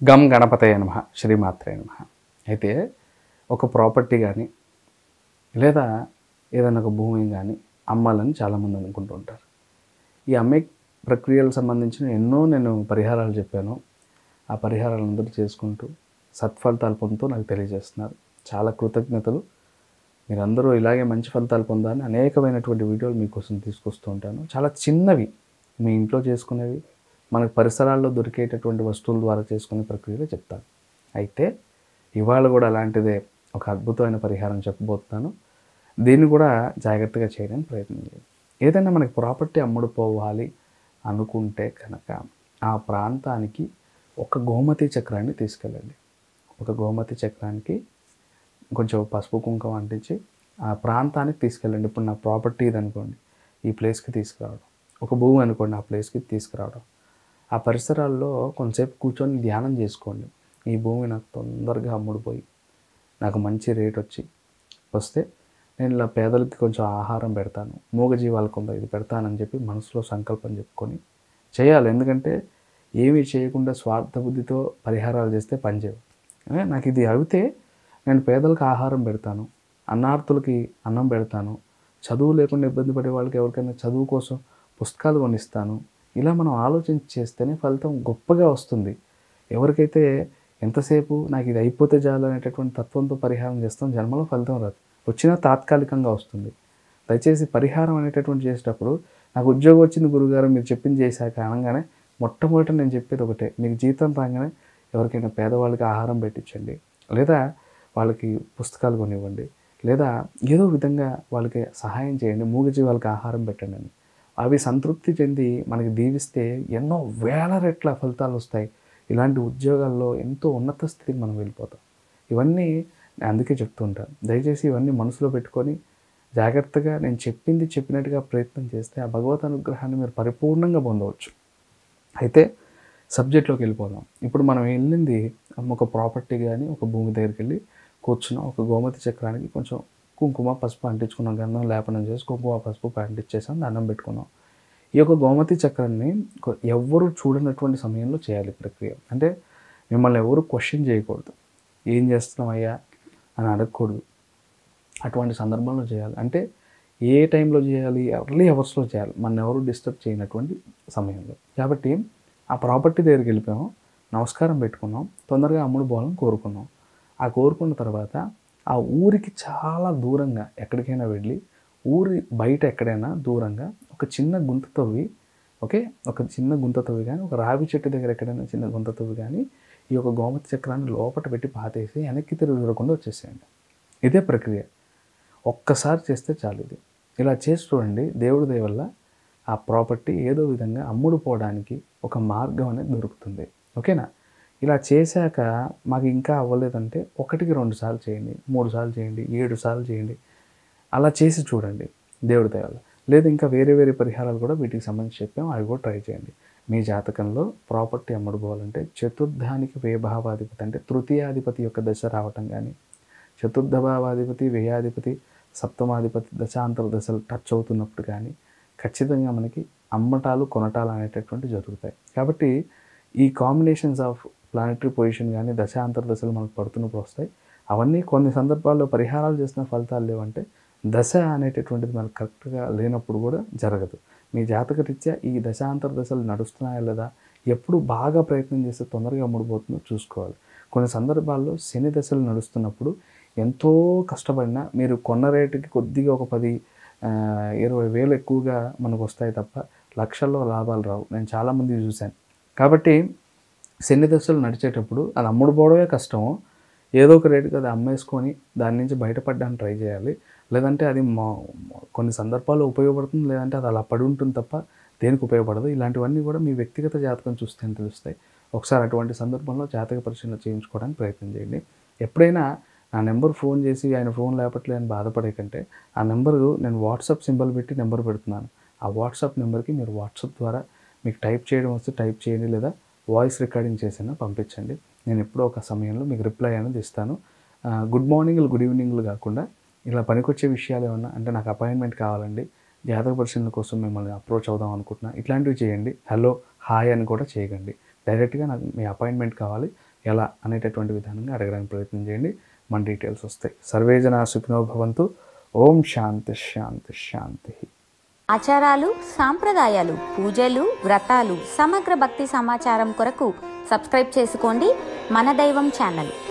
gum గణపతయ నమ శ్రీమాత్రే నమ అయితే ఒక ప్రాపర్టీ కానీ లేదా ఏదైనా ఒక భూమి కానీ అమ్మాలని చాలామంది అనుకుంటూ ఉంటారు ఈ అమ్మే ప్రక్రియలకు సంబంధించిన ఎన్నో నేను పరిహారాలు చెప్పాను ఆ పరిహారాలు అందరూ చేసుకుంటూ సత్ఫలితాలు పొందుతూ నాకు తెలియజేస్తున్నారు చాలా కృతజ్ఞతలు మీరందరూ ఇలాగే మంచి ఫలితాలు పొందాలని అనేకమైనటువంటి వీడియోలు మీకోసం తీసుకొస్తూ ఉంటాను చాలా చిన్నవి మీ ఇంట్లో చేసుకునేవి మనకు పరిసరాల్లో దొరికేటటువంటి వస్తువుల ద్వారా చేసుకునే ప్రక్రియలో చెప్తాను అయితే ఇవాళ కూడా అలాంటిదే ఒక అద్భుతమైన పరిహారం చెప్పబోతున్నాను దీన్ని కూడా జాగ్రత్తగా చేయడానికి ప్రయత్నం చేయండి ఏదైనా మనకి ప్రాపర్టీ అమ్ముడు పోవాలి అనుకుంటే కనుక ఆ ప్రాంతానికి ఒక గోమతి చక్రాన్ని తీసుకెళ్ళండి ఒక గోమతి చక్రానికి కొంచెం పసుపు కుంకుమ అంటించి ఆ ప్రాంతానికి తీసుకెళ్ళండి ఇప్పుడు నా ప్రాపర్టీ ఇది అనుకోండి ఈ ప్లేస్కి తీసుకురావడం ఒక భూమి అనుకోండి ఆ ప్లేస్కి తీసుకురావడం ఆ పరిసరాల్లో కొంతసేపు కూర్చొని ధ్యానం చేసుకోండి ఈ భూమి నాకు తొందరగా అమ్ముడుపోయి నాకు మంచి రేట్ వచ్చి వస్తే నేను ఇలా పేదలకి కొంచెం ఆహారం పెడతాను మూగజీవాలకు కొంత ఇది పెడతానని చెప్పి మనసులో సంకల్పం చెప్పుకొని చేయాలి ఎందుకంటే ఏమీ చేయకుండా స్వార్థ బుద్ధితో పరిహారాలు చేస్తే పనిచేయవు ఏ, నాకు ఇది అవితే నేను పేదలకు ఆహారం పెడతాను అన్నార్థులకి అన్నం పెడతాను చదువు లేకుండా ఇబ్బంది పడే వాళ్ళకి ఎవరికైనా చదువు కోసం పుస్తకాలు కొనిస్తాను ఇలా మనం ఆలోచించి చేస్తేనే ఫలితం గొప్పగా వస్తుంది ఎవరికైతే ఎంతసేపు నాకు ఇది అయిపోతే చాలు అనేటటువంటి తత్వంతో పరిహారం చేస్తాం జన్మలో ఫలితం రాదు వచ్చినా తాత్కాలికంగా వస్తుంది దయచేసి పరిహారం అనేటటువంటి చేసేటప్పుడు నాకు ఉద్యోగం వచ్చింది గురుగారు మీరు చెప్పింది చేశాక అనగానే మొట్టమొదట నేను చెప్పేది ఒకటే మీకు జీతం రాగానే ఎవరికైనా పేదవాళ్ళకి ఆహారం పెట్టించండి లేదా వాళ్ళకి పుస్తకాలు కొనివ్వండి లేదా ఏదో విధంగా వాళ్ళకి సహాయం చేయండి మూగజీవాళ్ళకి ఆహారం పెట్టండి అని అవి సంతృప్తి చెంది మనకి దీవిస్తే ఎన్నో వేల రెట్ల ఫలితాలు వస్తాయి ఇలాంటి ఉద్యోగాల్లో ఎంతో ఉన్నత స్థితికి మనం వెళ్ళిపోతాం ఇవన్నీ నేను అందుకే చెప్తుంటాను దయచేసి ఇవన్నీ మనసులో పెట్టుకొని జాగ్రత్తగా నేను చెప్పింది చెప్పినట్టుగా ప్రయత్నం చేస్తే ఆ భగవత్ అనుగ్రహాన్ని మీరు పరిపూర్ణంగా పొందవచ్చు అయితే సబ్జెక్ట్లోకి వెళ్ళిపోదాం ఇప్పుడు మనం వెళ్ళింది ఒక ప్రాపర్టీ కానీ ఒక భూమి దగ్గరికి వెళ్ళి కూర్చున్నాం ఒక గోమతి చక్రానికి కొంచెం కుంకుమ పసుపు అంటించుకున్నాం గంధం లేపనం చేసి కుంకుమ పసుపు అంటించేసాం దండం పెట్టుకున్నాం ఈ యొక్క గోమతి చక్రాన్ని కొ- ఎవ్వరూ చూడనటువంటి సమయంలో చేయాలి ఈ ప్రక్రియ అంటే మిమ్మల్ని ఎవరు క్వశ్చన్ చేయకూడదు ఏం చేస్తున్నాం అయ్యా అని అడగకూడదు అటువంటి సందర్భంలో చేయాలి అంటే ఏ టైంలో చేయాలి ఎర్లీ అవర్స్లో చేయాలి మన ఎవరు డిస్టర్బ్ చేయనటువంటి సమయంలో కాబట్టి ఆ ప్రాపర్టీ దగ్గరికి వెళ్ళిపోయాం నమస్కారం పెట్టుకున్నాం తొందరగా అమ్ముడు పోవాలని కోరుకున్నాం ఆ కోరుకున్న తర్వాత ఆ ఊరికి చాలా దూరంగా ఎక్కడికైనా వెళ్ళి ఊరి బయట ఎక్కడైనా దూరంగా ఒక చిన్న గుంత తవ్వి ఓకే ఒక చిన్న గుంత తవ్వి కానీ ఒక రావి చెట్టు దగ్గర ఎక్కడైనా చిన్న గుంత తవ్వి కానీ ఈ యొక్క గోమతి చక్రాన్ని లోపల పెట్టి పాతేసి వెనక్కి తిరిగి చూడకుండా వచ్చేసేయండి ఇదే ప్రక్రియ ఒక్కసారి చేస్తే చాలు ఇది ఇలా చేసి చూడండి దేవుడి దయ వల్ల ఆ ప్రాపర్టీ ఏదో విధంగా అమ్ముడు పోవడానికి ఒక మార్గం అనేది దొరుకుతుంది ఓకేనా ఇలా చేశాక మాకు ఇంకా అవ్వలేదంటే ఒకటికి రెండు సార్లు చేయండి మూడు సార్లు చేయండి ఏడు సార్లు చేయండి అలా చేసి చూడండి దేవుడి దయ వల్ల లేదు ఇంకా వేరే వేరే పరిహారాలు కూడా వీటికి సంబంధించి చెప్పాము అవి కూడా ట్రై చేయండి మీ జాతకంలో ప్రాపర్టీ అమ్ముడుపోవాలంటే చతుర్థానికి వ్యయభావాధిపతి అంటే తృతీయాధిపతి యొక్క దశ రావటం కానీ చతుర్థ భావాధిపతి వ్యయాధిపతి సప్తమాధిపతి దశాంతర దశలు టచ్ అవుతున్నప్పుడు కానీ ఖచ్చితంగా మనకి అమ్మటాలు కొనటాలు అనేటటువంటి జరుగుతాయి కాబట్టి ఈ కాంబినేషన్స్ ఆఫ్ ప్లానటరీ పొజిషన్ కానీ దశాంతర దశలు మనకు పడుతున్నప్పుడు వస్తాయి అవన్నీ కొన్ని సందర్భాల్లో పరిహారాలు చేసిన ఫలితాలు లేవంటే దశ అనేటటువంటిది మనకు కరెక్ట్గా లేనప్పుడు కూడా జరగదు మీ జాతక రీత్యా ఈ దశాంతర దశలు నడుస్తున్నాయా లేదా ఎప్పుడు బాగా ప్రయత్నం చేస్తే తొందరగా ముడిపోతుందో చూసుకోవాలి కొన్ని సందర్భాల్లో శని దశలు నడుస్తున్నప్పుడు ఎంతో కష్టపడినా మీరు కొన్న రేటుకి కొద్దిగా ఒక పది ఆ, ఇరవై వేలు ఎక్కువగా మనకు వస్తాయి తప్ప లక్షల్లో లాభాలు రావు నేను చాలామంది చూశాను కాబట్టి శని దశలు నడిచేటప్పుడు అది అమ్ముడు పోవడమే కష్టము ఏదో ఒక రేటుకి అది అమ్మేసుకొని దాని నుంచి బయటపడడానికి ట్రై చేయాలి లేదంటే అది మా కొన్ని సందర్భాల్లో ఉపయోగపడుతుంది లేదంటే అది అలా పడి ఉంటుంది తప్ప దేనికి ఉపయోగపడదు ఇలాంటివన్నీ కూడా మీ వ్యక్తిగత జాతకం చూస్తే తెలుస్తాయి ఒకసారి అటువంటి సందర్భంలో జాతక పరిశీలన చేయించుకోవడానికి ప్రయత్నం చేయండి ఎప్పుడైనా నా నెంబర్ ఫోన్ చేసి ఆయన ఫోన్ లేపట్లే అని బాధపడే కంటే ఆ నెంబరు నేను వాట్సాప్ సింబల్ పెట్టి నెంబర్ పెడుతున్నాను ఆ వాట్సాప్ నెంబర్కి మీరు వాట్సాప్ ద్వారా మీకు టైప్ చేయడం వస్తే టైప్ చేయండి లేదా వాయిస్ రికార్డింగ్ చేసినా పంపించండి నేను ఎప్పుడో ఒక సమయంలో మీకు రిప్లై అనేది ఇస్తాను ఆ, గుడ్ మార్నింగ్లు గుడ్ ఈవినింగ్లు కాకుండా ఇలా పనికొచ్చే విషయాలు ఏమన్నా అంటే నాకు అపాయింట్మెంట్ కావాలండి జాతక పరిశీలన కోసం మిమ్మల్ని అప్రోచ్ అవుదాం అనుకుంటున్నా ఇట్లాంటివి చేయండి హలో హాయ్ అని కూడా చేయకండి డైరెక్ట్గా నాకు మీ అపాయింట్మెంట్ కావాలి ఎలా అనేటటువంటి విధానంగా అడగడానికి ప్రయత్నం చేయండి మన డీటెయిల్స్ వస్తాయి సర్వేజన సుఖినో భవంతు ఓం శాంతి శాంతి శాంతి ఆచారాలు సాంప్రదాయాలు పూజలు వ్రతాలు సమగ్ర భక్తి సమాచారం కొరకు సబ్స్క్రైబ్ చేసుకోండి మన దైవం ఛానల్